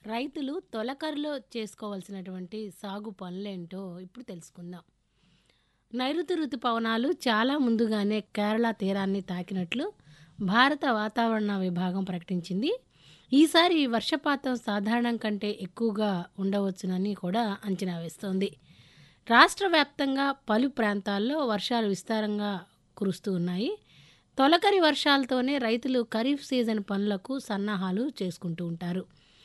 రైతులు తొలకరిలో చేసుకోవాల్సినటువంటి సాగు పనులేంటో ఇప్పుడు తెలుసుకుందాం నైరుతి ఋతుపవనాలు చాలా ముందుగానే కేరళ తీరాన్ని తాకినట్లు భారత వాతావరణ విభాగం ప్రకటించింది ఈసారి వర్షపాతం సాధారణం కంటే ఎక్కువగా ఉండవచ్చునని కూడా అంచనా వేస్తోంది రాష్ట్ర వ్యాప్తంగా పలు ప్రాంతాల్లో వర్షాలు విస్తారంగా కురుస్తూ ఉన్నాయి తొలకరి వర్షాలతోనే రైతులు ఖరీఫ్ సీజన్ పనులకు సన్నాహాలు చేసుకుంటూ ఉంటారు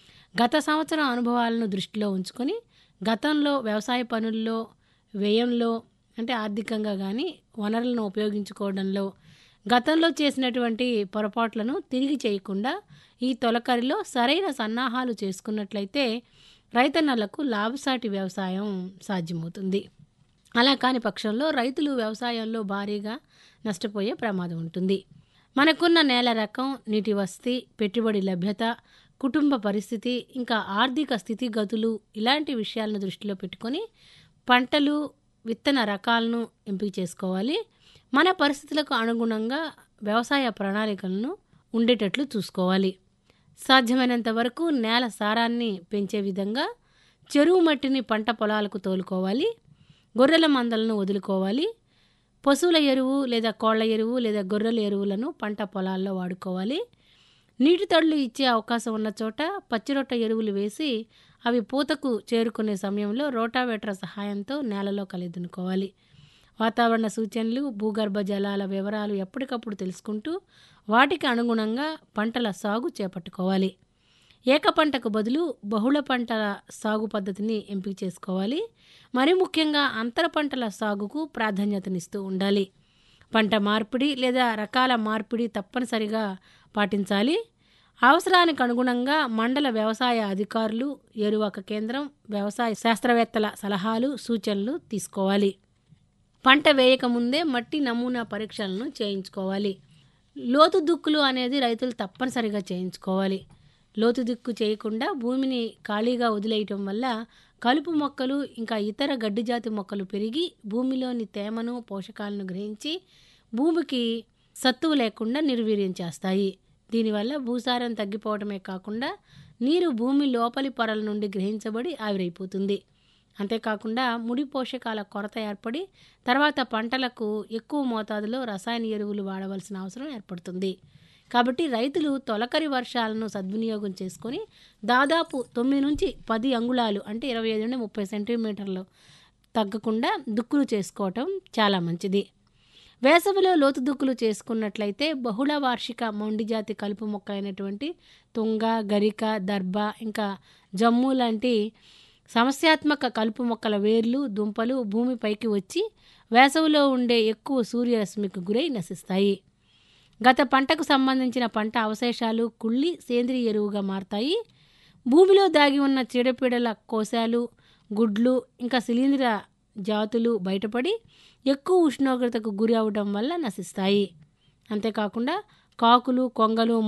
గత సంవత్సరం అనుభవాలను దృష్టిలో ఉంచుకొని గతంలో వ్యవసాయ పనుల్లో వ్యయంలో అంటే ఆర్థికంగా కానీ వనరులను ఉపయోగించుకోవడంలో గతంలో చేసినటువంటి పొరపాట్లను తిరిగి చేయకుండా ఈ తొలకరిలో సరైన సన్నాహాలు చేసుకున్నట్లయితే రైతన్నలకు లాభసాటి వ్యవసాయం సాధ్యమవుతుంది అలా కాని పక్షంలో రైతులు వ్యవసాయంలో భారీగా నష్టపోయే ప్రమాదం ఉంటుంది మనకున్న నేల రకం నీటి వసతి పెట్టుబడి లభ్యత కుటుంబ పరిస్థితి ఇంకా ఆర్థిక స్థితిగతులు ఇలాంటి విషయాలను దృష్టిలో పెట్టుకొని పంటలు విత్తన రకాలను ఎంపిక చేసుకోవాలి మన పరిస్థితులకు అనుగుణంగా వ్యవసాయ ప్రణాళికలను ఉండేటట్లు చూసుకోవాలి సాధ్యమైనంత వరకు నేల సారాన్ని పెంచే విధంగా చెరువు మట్టిని పంట పొలాలకు తోలుకోవాలి గొర్రెల మందలను వదులుకోవాలి పశువుల ఎరువు లేదా కోళ్ల ఎరువు లేదా గొర్రెల ఎరువులను పంట పొలాల్లో వాడుకోవాలి నీటి తడులు ఇచ్చే అవకాశం ఉన్న చోట పచ్చిరొట్ట ఎరువులు వేసి అవి పూతకు చేరుకునే సమయంలో రోటావేటర్ సహాయంతో నేలలో కలిదునుకోవాలి వాతావరణ సూచనలు భూగర్భ జలాల వివరాలు ఎప్పటికప్పుడు తెలుసుకుంటూ వాటికి అనుగుణంగా పంటల సాగు చేపట్టుకోవాలి ఏక పంటకు బదులు బహుళ పంటల సాగు పద్ధతిని ఎంపిక చేసుకోవాలి మరి ముఖ్యంగా అంతర పంటల సాగుకు ప్రాధాన్యతనిస్తూ ఉండాలి పంట మార్పిడి లేదా రకాల మార్పిడి తప్పనిసరిగా పాటించాలి అవసరానికి అనుగుణంగా మండల వ్యవసాయ అధికారులు ఎరువాక కేంద్రం వ్యవసాయ శాస్త్రవేత్తల సలహాలు సూచనలు తీసుకోవాలి పంట వేయకముందే మట్టి నమూనా పరీక్షలను చేయించుకోవాలి లోతు దుక్కులు అనేది రైతులు తప్పనిసరిగా చేయించుకోవాలి లోతు దిక్కు చేయకుండా భూమిని ఖాళీగా వదిలేయటం వల్ల కలుపు మొక్కలు ఇంకా ఇతర గడ్డి జాతి మొక్కలు పెరిగి భూమిలోని తేమను పోషకాలను గ్రహించి భూమికి సత్తువు లేకుండా నిర్వీర్యం చేస్తాయి దీనివల్ల భూసారం తగ్గిపోవడమే కాకుండా నీరు భూమి లోపలి పొరల నుండి గ్రహించబడి ఆవిరైపోతుంది అంతేకాకుండా ముడి పోషకాల కొరత ఏర్పడి తర్వాత పంటలకు ఎక్కువ మోతాదులో రసాయన ఎరువులు వాడవలసిన అవసరం ఏర్పడుతుంది కాబట్టి రైతులు తొలకరి వర్షాలను సద్వినియోగం చేసుకొని దాదాపు తొమ్మిది నుంచి పది అంగుళాలు అంటే ఇరవై ఐదు నుండి ముప్పై సెంటీమీటర్లు తగ్గకుండా దుక్కులు చేసుకోవటం చాలా మంచిది వేసవిలో లోతు దుక్కులు చేసుకున్నట్లయితే బహుళ వార్షిక మొండి జాతి కలుపు మొక్క అయినటువంటి తుంగ గరిక దర్భ ఇంకా జమ్ము లాంటి సమస్యాత్మక కలుపు మొక్కల వేర్లు దుంపలు భూమిపైకి వచ్చి వేసవిలో ఉండే ఎక్కువ సూర్యరశ్మికి గురై నశిస్తాయి గత పంటకు సంబంధించిన పంట అవశేషాలు కుళ్ళి సేంద్రియ ఎరువుగా మారతాయి భూమిలో దాగి ఉన్న చీడపీడల కోశాలు గుడ్లు ఇంకా శిలీంద్ర జాతులు బయటపడి ఎక్కువ ఉష్ణోగ్రతకు గురి అవడం వల్ల నశిస్తాయి అంతేకాకుండా కాకులు కొంగలు